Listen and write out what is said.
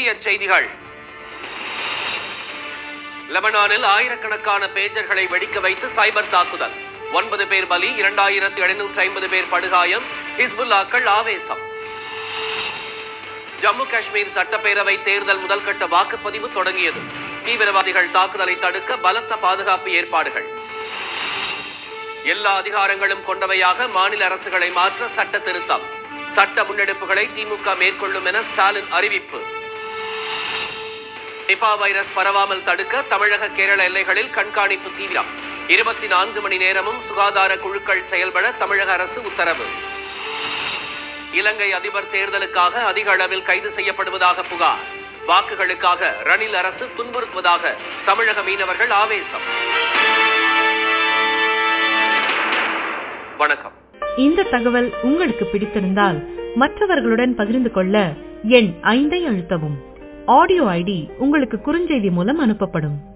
இந்திய செய்திகள் லெபனானில் ஆயிரக்கணக்கான பேஜர்களை வெடிக்க வைத்து சைபர் தாக்குதல் ஒன்பது பேர் பலி இரண்டாயிரத்து எழுநூற்று ஐம்பது பேர் படுகாயம் ஹிஸ்புல்லாக்கள் ஆவேசம் ஜம்மு காஷ்மீர் சட்டப்பேரவை தேர்தல் முதல்கட்ட வாக்குப்பதிவு தொடங்கியது தீவிரவாதிகள் தாக்குதலை தடுக்க பலத்த பாதுகாப்பு ஏற்பாடுகள் எல்லா அதிகாரங்களும் கொண்டவையாக மாநில அரசுகளை மாற்ற சட்ட திருத்தம் சட்ட முன்னெடுப்புகளை திமுக மேற்கொள்ளும் என ஸ்டாலின் அறிவிப்பு நிபா வைரஸ் பரவாமல் தடுக்க தமிழக கேரள எல்லைகளில் கண்காணிப்பு தீவிரம் இருபத்தி நான்கு மணி நேரமும் சுகாதார குழுக்கள் செயல்பட தமிழக அரசு உத்தரவு இலங்கை அதிபர் தேர்தலுக்காக அதிக அளவில் கைது செய்யப்படுவதாக புகார் வாக்குகளுக்காக ரணில் அரசு துன்புறுத்துவதாக தமிழக மீனவர்கள் ஆவேசம் வணக்கம் இந்த தகவல் உங்களுக்கு பிடித்திருந்தால் மற்றவர்களுடன் பகிர்ந்து கொள்ள எண் ஐந்தை அழுத்தவும் ஆடியோ ஐடி உங்களுக்கு குறுஞ்செய்தி மூலம் அனுப்பப்படும்